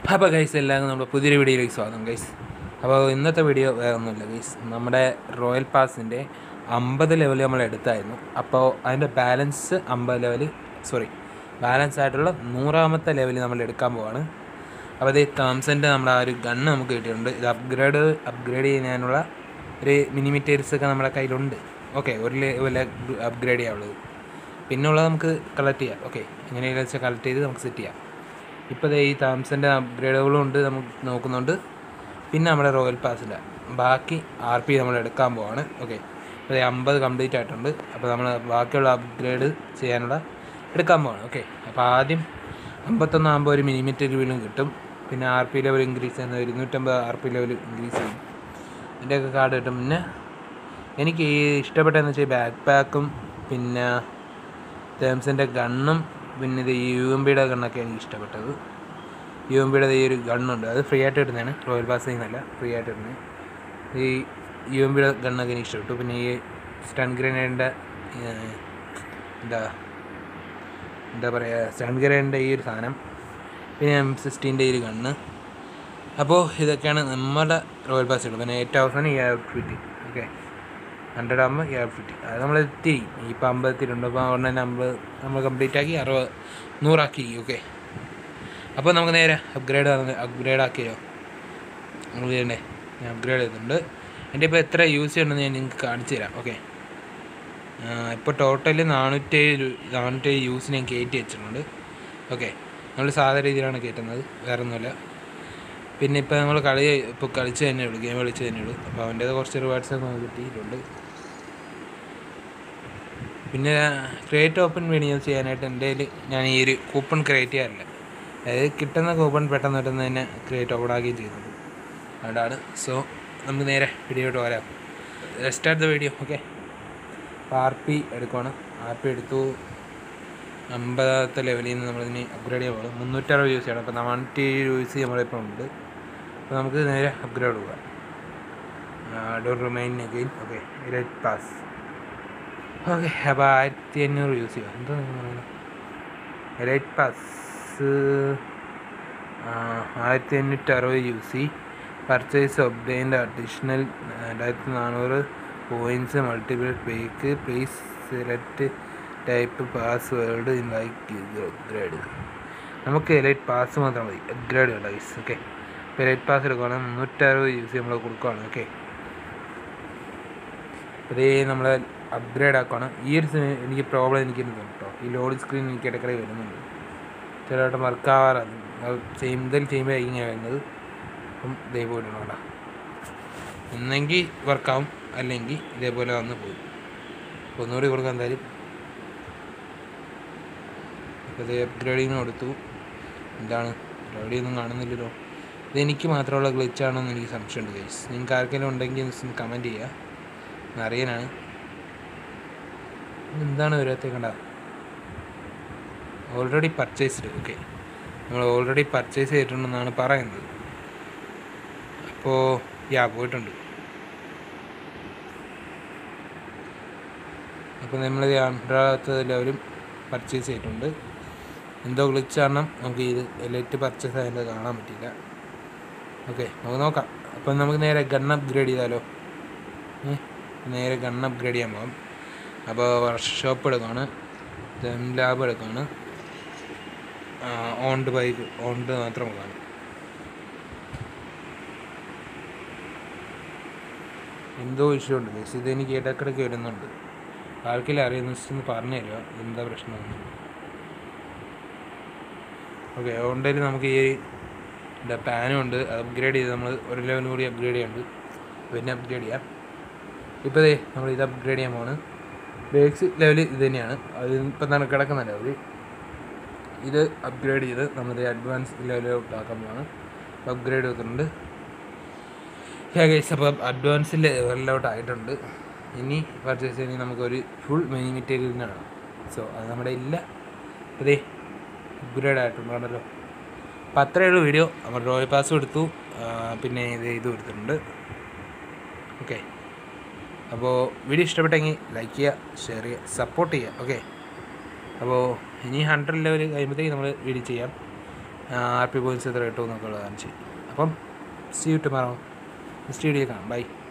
അപ്പോൾ ഗൈസ് എല്ലാവർക്കും നമ്മുടെ പുതിയൊരു വീഡിയോയിലേക്ക് സ്വാഗതം ഗൈസ് അപ്പോൾ ഇന്നത്തെ വീഡിയോ വേറെ ഒന്നുമില്ല ഗൈസ് നമ്മുടെ റോയൽ പാസിൻ്റെ അമ്പത് ലെവൽ നമ്മൾ എടുത്തായിരുന്നു അപ്പോൾ അതിൻ്റെ ബാലൻസ് അമ്പത് ലെവൽ സോറി ബാലൻസ് ആയിട്ടുള്ള നൂറാമത്തെ ലെവൽ നമ്മൾ എടുക്കാൻ പോവാണ് അപ്പോൾ ഇത് തോംസൻ്റെ നമ്മുടെ ആ ഒരു ഗണ്ണ് നമുക്ക് കിട്ടിയിട്ടുണ്ട് ഇത് അപ്ഗ്രേഡ് അപ്ഗ്രേഡ് ചെയ്യാനുള്ള ഒരു മിനി മെറ്റീരിയൽസ് ഒക്കെ നമ്മുടെ കയ്യിലുണ്ട് ഓക്കെ ഒരു ലെവൽ അപ്ഗ്രേഡ് ചെയ്യാനുള്ളത് പിന്നെ ഉള്ളത് നമുക്ക് കളക്ട് ചെയ്യാം ഓക്കെ എങ്ങനെയാണെന്ന് വെച്ചാൽ കളക്ട് ചെയ്ത് നമുക്ക് സെറ്റ് ചെയ്യാം ഇപ്പോൾ ദേ ഈ താമസിൻ്റെ അപ്ഗ്രേഡുകളും ഉണ്ട് നമുക്ക് നോക്കുന്നുണ്ട് പിന്നെ നമ്മുടെ റോയൽ പാസിൻ്റെ ബാക്കി ആർ പി നമ്മൾ എടുക്കാൻ പോവാണ് ഓക്കെ ഇപ്പോൾ ദേ അമ്പത് കംപ്ലീറ്റ് ആയിട്ടുണ്ട് അപ്പോൾ നമ്മൾ ബാക്കിയുള്ള അപ്ഗ്രേഡ് ചെയ്യാനുള്ള എടുക്കാൻ പോവാണ് ഓക്കെ അപ്പോൾ ആദ്യം അമ്പത്തൊന്ന് ആകുമ്പോൾ ഒരു മിനിമീറ്റർ ലെവലും കിട്ടും പിന്നെ ആർ പി ലെവൽ ഇൻക്രീസ് ചെയ്യുന്ന ഒരു ഇരുന്നൂറ്റമ്പത് ആർ പി ലെവൽ ഇൻക്രീസ് ചെയ്യും ഇതിൻ്റെയൊക്കെ കാർഡ് കിട്ടും പിന്നെ എനിക്ക് ഈ ഇഷ്ടപ്പെട്ടതെന്ന് വെച്ചാൽ ബാക്ക് പാക്കും പിന്നെ തേംസിൻ്റെ ഗണ്ണും പിന്നെ ഇത് യു എം ബിയുടെ ഗണ്ണൊക്കെ എനിക്ക് ഇഷ്ടപ്പെട്ടത് യു എം ബിയുടെ ഈ ഒരു ഗണ്ണുണ്ട് അത് ഫ്രീ ആയിട്ട് ഇടുന്നതാണ് റോയൽ പാസിൽ നിന്നല്ല ഫ്രീ ആയിട്ട് ഇടുന്നത് ഈ യു എം ബിയുടെ ഗണ്ണൊക്കെ എനിക്ക് ഇഷ്ടപ്പെട്ടു പിന്നെ ഈ സ്റ്റൺ ഗ്രനേഡിൻ്റെ എന്താ എന്താ പറയുക സ്റ്റൺ ഗ്രനേഡിൻ്റെ ഈ ഒരു സാധനം പിന്നെ എം സിക്സ്റ്റീൻ്റെ ഈ ഒരു ഗണ്ണ് അപ്പോൾ ഇതൊക്കെയാണ് നമ്മുടെ റോയൽ പാസുകൾ പിന്നെ ഏറ്റവും അവസാനം ഈ ഔട്ട്ഫിറ്റ് ഓക്കെ ഹൺഡ്രഡ് ആകുമ്പോൾ ഈ ഔട്ട്ഫിറ്റ് അത് നമ്മൾ എത്തി ഇപ്പം അമ്പത്തിലുണ്ട് അപ്പോൾ ഉടനെ നമ്മൾ നമ്മൾ കംപ്ലീറ്റ് ആക്കി അറുപത് നൂറാക്കി ഓക്കെ അപ്പോൾ നമുക്ക് നേരെ അപ്ഗ്രേഡ് അപ്ഗ്രേഡ് ആക്കിയോ നമ്മൾ ചെയ്യണ്ടേ ഞാൻ അപ്ഗ്രേഡ് ചെയ്തിട്ടുണ്ട് എൻ്റെ ഇപ്പോൾ എത്ര യൂസ് ചെയ്യണമെന്ന് ഞാൻ നിങ്ങൾക്ക് കാണിച്ചു തരാം ഓക്കെ ഇപ്പോൾ ടോട്ടൽ നാനൂറ്റേഴ് നാനൂറ്റേഴ് യൂസ് ഞാൻ കയറ്റി വെച്ചിട്ടുണ്ട് ഓക്കെ നമ്മൾ സാധാരണ രീതിയിലാണ് കയറ്റുന്നത് വേറെ ഒന്നുമില്ല പിന്നെ ഇപ്പോൾ നമ്മൾ കളി ഇപ്പോൾ കളിച്ച് തന്നെ ഉള്ളൂ ഗെയിം കളിച്ച് തന്നെ ഉള്ളൂ അപ്പോൾ അവൻ്റേത് കുറച്ച് റിവാർഡ്സ് നമുക്ക് കിട്ടിയിട്ടുണ്ട് പിന്നെ ക്രിയേറ്റ് ഓപ്പൺ വീഡിയോ ചെയ്യാനായിട്ട് എൻ്റെ കയ്യിൽ ഞാൻ ഈ ഒരു കൂപ്പൺ ക്രിയേറ്റ് ചെയ്യാറില്ല അതായത് കിട്ടുന്ന കൂപ്പൺ പെട്ടെന്ന് പെട്ടെന്ന് തന്നെ ക്രിയേറ്റ് ഓപ്പൺ ആക്കുകയും ചെയ്യുന്നത് അതുകൊണ്ടാണ് സോ നമുക്ക് നേരെ വീഡിയോട്ട് വരാം സ്റ്റാർട്ട് ദ വീഡിയോ ഓക്കെ അപ്പോൾ ആർ പി എടുക്കുവാണ് ആർ പി എടുത്തു അമ്പതാമത്തെ ലെവലിൽ നിന്ന് നമ്മളിതിന് അപ്ഗ്രേഡ് ചെയ്യാൻ പോകും മുന്നൂറ്ററുപത് യൂസ് ചെയ്യണം അപ്പോൾ നാനൂറ്റി യൂസ് നമ്മളിപ്പോൾ ഉണ്ട് അപ്പോൾ നമുക്ക് നേരെ അപ്ഗ്രേഡ് പോകാം don't remind again okay red pass okay അപ്പോൾ ആയിരത്തി അഞ്ഞൂറ് യൂസ് ചെയ്യാം എന്താ നിങ്ങൾ പറയുന്നത് റെഡ് പാസ് ആയിരത്തി അഞ്ഞൂറ്റി അറുപത് യൂസ് ചെയ്യും പർച്ചേസ് ഒബ്റ്റൈൻഡ് അഡീഷണൽ രണ്ടായിരത്തി നാനൂറ് points multiple pack please select type password in like upgrade നമുക്ക് എലൈറ്റ് പാസ് മാത്രം മതി അപ്ഗ്രേഡ് വേണ്ട ഗൈസ് ഓക്കെ ഇപ്പോൾ എലൈറ്റ് പാസ് എടുക്കുകയാണെങ്കിൽ മുന്നൂറ്ററുപത് യൂസ് നമ്മൾ കൊടുക്കുകയാണ് ഓക്കെ അതേ നമ്മൾ അപ്ഗ്രേഡ് ആക്കുകയാണ് ഈ ഒരു സമയം എനിക്ക് പ്രോബ്ലം എനിക്ക് കേട്ടോ ഈ ലോഡ് സ്ക്രീൻ എനിക്ക് ഇടയ്ക്കിടെ വരുന്നുണ്ട് ചിലവട്ടം വർക്ക് ആവാറാണ് സെയിം ഇതിൽ ചെയ്യുമ്പോൾ ഇങ്ങനെ വരുന്നത് അപ്പം ഇതേ പോയിട്ടുണ്ട് കേട്ടോ ഒന്നെങ്കിൽ വർക്കാവും അല്ലെങ്കിൽ ഇതേപോലെ വന്ന് പോകും അപ്പോൾ ഒന്നുകൂടി കൊടുക്കാം എന്തായാലും അപ്പോൾ ഇത് അപ്ഗ്രേഡിങ് കൊടുത്തു എന്താണ് അപ്ഗ്രേഡ് ഒന്നും കാണുന്നില്ലല്ലോ ഇതെനിക്ക് മാത്രമുള്ള ഗ്ലിച്ചാണെന്ന് എനിക്ക് സംശയമുണ്ട് ഗൈസ് നിങ്ങൾക്ക് ആർക്കെങ്കിലും ഉണ്ടെങ്കിൽ ഒന്ന് കമൻറ്റ് ചെയ്യുക അറിയാനാണ് എന്താണ് വരാത്ത കണ്ട ഓൾറെഡി പർച്ചേസ്ഡ് ഓക്കെ നമ്മൾ ഓൾറെഡി പർച്ചേസ് ചെയ്തിട്ടുണ്ടെന്നാണ് പറയുന്നത് അപ്പോൾ യാ പോയിട്ടുണ്ട് അപ്പോൾ നമ്മൾ രണ്ടാമത്തെ ലെവലും പർച്ചേസ് ചെയ്തിട്ടുണ്ട് എന്തോ ഗ്ലിച്ച് കാരണം നമുക്ക് ഇത് എലൈറ്റ് പർച്ചേസ് ആയതിൻ്റെ കാണാൻ പറ്റിയില്ല ഓക്കെ നമുക്ക് നോക്കാം അപ്പം നമുക്ക് നേരെ ഗൺ അപ്ഗ്രേഡ് ചെയ്താലോ നേരെ ഗൺ അപ്ഗ്രേഡ് ചെയ്യാൻ പോകാം അപ്പോൾ വർക്ക്ഷോപ്പ് എടുക്കുകയാണ് ദം ലാബ് എടുക്കുകയാണ് ഓൺഡ് ബൈക്ക് ഓൺഡ് മാത്രം കാണും എന്തോ ഇഷ്യൂ ഉണ്ട് ഗൈസ് ഇത് എനിക്ക് ഇടക്കിടയ്ക്ക് വരുന്നുണ്ട് ആർക്കെങ്കിലും അറിയുന്ന ഒന്ന് പറഞ്ഞു തരിക എന്താ പ്രശ്നം ഓക്കെ ഓണ്ടയിൽ നമുക്ക് ഈ എന്താ പാനും ഉണ്ട് അത് അപ്ഗ്രേഡ് ചെയ്ത് നമ്മൾ ഒരു ലെവൽ കൂടി അപ്ഗ്രേഡ് ചെയ്യാനുണ്ട് പിന്നെ അപ്ഗ്രേഡ് ചെയ്യാം ഇപ്പോൾ ദേ നമ്മൾ ഇത് അപ്ഗ്രേഡ് ചെയ്യാൻ പോണ് ബേക്സ് ലെവൽ ഇത് തന്നെയാണ് അത് ഇപ്പം തന്നെ കിടക്കുന്ന ലെവൽ ഇത് അപ്ഗ്രേഡ് ചെയ്ത് നമ്മളിത് അഡ്വാൻസ് ലെവലിലോട്ട് ആക്കാൻ പോവാണ് അപ്ഗ്രേഡ് വെക്കുന്നുണ്ട് യാ ഗൈസ് അപ്പോൾ അഡ്വാൻസ് ലെവലിലോട്ട് ആയിട്ടുണ്ട് ഇനി പർച്ചേസ് ചെയ്യണമെങ്കിൽ നമുക്കൊരു ഫുൾ മിനി മെറ്റീരിയലിനാണ് സോ അത് നമ്മുടെ ഇല്ല അപ്പോൾ ദേ അപ്ഗ്രേഡ് ആയിട്ടുണ്ടല്ലോ അപ്പോൾ അത്രയേ ഉള്ളൂ വീഡിയോ നമ്മൾ റോയൽ പാസ് എടുത്തു പിന്നെ ഇത് ഇത് കൊടുത്തിട്ടുണ്ട് ഓക്കെ അപ്പോൾ വീഡിയോ ഇഷ്ടപ്പെട്ടെങ്കിൽ ലൈക്ക് ചെയ്യുക ഷെയർ ചെയ്യുക സപ്പോർട്ട് ചെയ്യുക ഓക്കെ അപ്പോൾ ഇനി ഹൺഡ്രഡ് ലെവൽ കഴിയുമ്പോഴത്തേക്ക് നമ്മൾ വീഡിയോ ചെയ്യാം ആർ പി പോയിൻറ്റ്സ് എത്ര കിട്ടും എന്നൊക്കെ ഉള്ളത് കാണിച്ച് അപ്പം see you tomorrow next video കാണാം ബൈ